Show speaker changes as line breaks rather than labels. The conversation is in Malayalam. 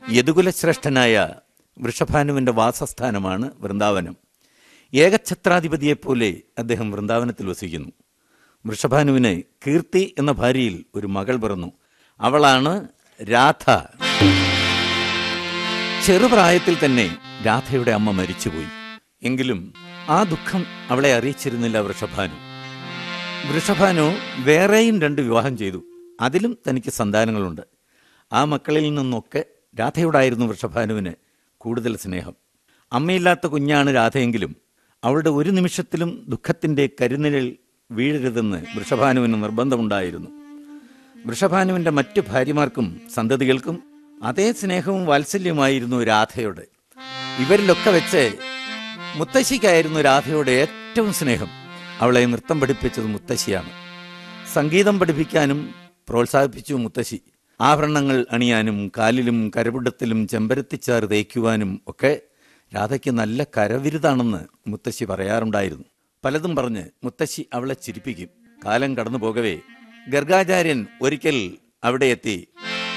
യദുകുലശ്രേഷ്ഠനായ വൃഷഭാനുവിൻ്റെ വാസസ്ഥാനമാണ് വൃന്ദാവനം ഏകഛത്രാധിപതിയെപ്പോലെ അദ്ദേഹം വൃന്ദാവനത്തിൽ വസിക്കുന്നു വൃഷഭാനുവിന് കീർത്തി എന്ന ഭാര്യയിൽ ഒരു മകൾ പിറന്നു അവളാണ് രാധ ചെറുപ്രായത്തിൽ തന്നെ രാധയുടെ അമ്മ മരിച്ചുപോയി എങ്കിലും ആ ദുഃഖം അവളെ അറിയിച്ചിരുന്നില്ല വൃഷഭാനു വൃഷഭാനു വേറെയും രണ്ട് വിവാഹം ചെയ്തു അതിലും തനിക്ക് സന്താനങ്ങളുണ്ട് ആ മക്കളിൽ നിന്നൊക്കെ രാധയോടായിരുന്നു വൃഷഭാനുവിന് കൂടുതൽ സ്നേഹം അമ്മയില്ലാത്ത കുഞ്ഞാണ് രാധയെങ്കിലും അവളുടെ ഒരു നിമിഷത്തിലും ദുഃഖത്തിൻ്റെ കരുനിഴൽ വീഴരുതെന്ന് വൃഷഭാനുവിന് നിർബന്ധമുണ്ടായിരുന്നു വൃഷഭാനുവിൻ്റെ മറ്റു ഭാര്യമാർക്കും സന്തതികൾക്കും അതേ സ്നേഹവും വാത്സല്യമായിരുന്നു രാധയോട് ഇവരിലൊക്കെ വെച്ച് മുത്തശ്ശിക്കായിരുന്നു രാധയോട് ഏറ്റവും സ്നേഹം അവളെ നൃത്തം പഠിപ്പിച്ചത് മുത്തശ്ശിയാണ് സംഗീതം പഠിപ്പിക്കാനും പ്രോത്സാഹിപ്പിച്ചു മുത്തശ്ശി ആഭരണങ്ങൾ അണിയാനും കാലിലും കരപിടത്തിലും ചെമ്പരത്തിച്ചാറ് തേക്കുവാനും ഒക്കെ രാധയ്ക്ക് നല്ല കരവിരുതാണെന്ന് മുത്തശ്ശി പറയാറുണ്ടായിരുന്നു പലതും പറഞ്ഞ് മുത്തശ്ശി അവളെ ചിരിപ്പിക്കും കാലം കടന്നു പോകവേ ഗർഗാചാര്യൻ ഒരിക്കൽ അവിടെ എത്തി